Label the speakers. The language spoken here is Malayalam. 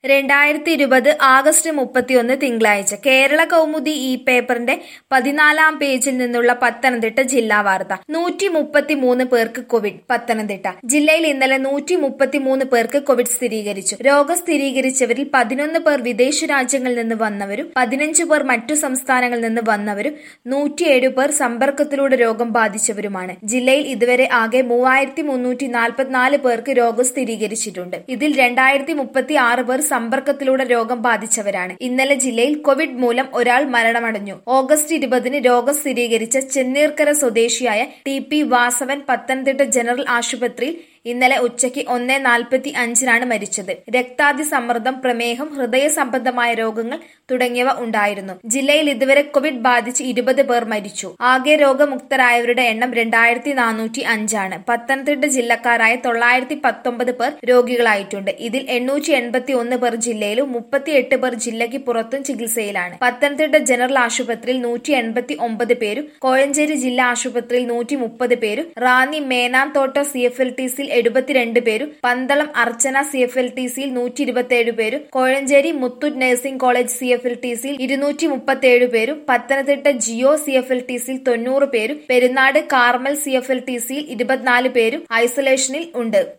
Speaker 1: രണ്ടായിരത്തി ഇരുപത് ആഗസ്റ്റ് മുപ്പത്തിയൊന്ന് തിങ്കളാഴ്ച കേരള കൗമുദി ഈ പേപ്പറിന്റെ പതിനാലാം പേജിൽ നിന്നുള്ള പത്തനംതിട്ട ജില്ലാ വാർത്ത നൂറ്റി മുപ്പത്തിമൂന്ന് പേർക്ക് കോവിഡ് പത്തനംതിട്ട ജില്ലയിൽ ഇന്നലെ നൂറ്റി മുപ്പത്തിമൂന്ന് പേർക്ക് കോവിഡ് സ്ഥിരീകരിച്ചു രോഗം സ്ഥിരീകരിച്ചവരിൽ പതിനൊന്ന് പേർ വിദേശ രാജ്യങ്ങളിൽ നിന്ന് വന്നവരും പതിനഞ്ച് പേർ മറ്റു സംസ്ഥാനങ്ങളിൽ നിന്ന് വന്നവരും നൂറ്റിയേഴ് പേർ സമ്പർക്കത്തിലൂടെ രോഗം ബാധിച്ചവരുമാണ് ജില്ലയിൽ ഇതുവരെ ആകെ മൂവായിരത്തി മുന്നൂറ്റി നാൽപ്പത്തിനാല് പേർക്ക് രോഗം സ്ഥിരീകരിച്ചിട്ടുണ്ട് ഇതിൽ രണ്ടായിരത്തി മുപ്പത്തി ആറ് പേർ സമ്പർക്കത്തിലൂടെ രോഗം ബാധിച്ചവരാണ് ഇന്നലെ ജില്ലയിൽ കോവിഡ് മൂലം ഒരാൾ മരണമടഞ്ഞു ഓഗസ്റ്റ് ഇരുപതിന് രോഗം സ്ഥിരീകരിച്ച ചെന്നീർക്കര സ്വദേശിയായ T P Vasavan Pathanamthitta general ആശുപത്രിയിൽ ഇന്നലെ ഉച്ചയ്ക്ക് ഒന്നേ നാൽപ്പത്തി അഞ്ചിനാണ് മരിച്ചത് രക്താതി സമ്മർദ്ദം പ്രമേഹം ഹൃദയ സംബന്ധമായ രോഗങ്ങൾ തുടങ്ങിയവ ഉണ്ടായിരുന്നു ജില്ലയിൽ ഇതുവരെ കോവിഡ് ബാധിച്ച് ഇരുപത് പേർ മരിച്ചു ആകെ രോഗമുക്തരായവരുടെ എണ്ണം രണ്ടായിരത്തി നാനൂറ്റി അഞ്ചാണ് പത്തനംതിട്ട ജില്ലക്കാരായ തൊള്ളായിരത്തി പത്തൊമ്പത് പേർ രോഗികളായിട്ടുണ്ട് ഇതിൽ എണ്ണൂറ്റി എൺപത്തി ഒന്ന് പേർ ജില്ലയിലും മുപ്പത്തിയെട്ട് പേർ ജില്ലയ്ക്ക് പുറത്തും ചികിത്സയിലാണ് പത്തനംതിട്ട ജനറൽ ആശുപത്രിയിൽ നൂറ്റി എൺപത്തി ഒമ്പത് പേരും കോഴഞ്ചേരി ജില്ലാ ആശുപത്രിയിൽ നൂറ്റി മുപ്പത് പേരും Ranni Menamthotta C F L T സിയിൽ എഴുപത്തിരണ്ട് പേരും Pandalam Archana C F L T സിയിൽ നൂറ്റി ഇരുപത്തിയേഴ് പേരും Kozhencherry Muthoot nursing college C F L T സിയിൽ ഇരുന്നൂറ്റി മുപ്പത്തിയേഴ് പേരും Pathanamthitta Jio C F L T സിയിൽ തൊണ്ണൂറ് പേരും Perunad Carmel C F L T സിയിൽ ഇരുപത്തിനാല് പേരും ഐസൊലേഷനിൽ ഉണ്ട്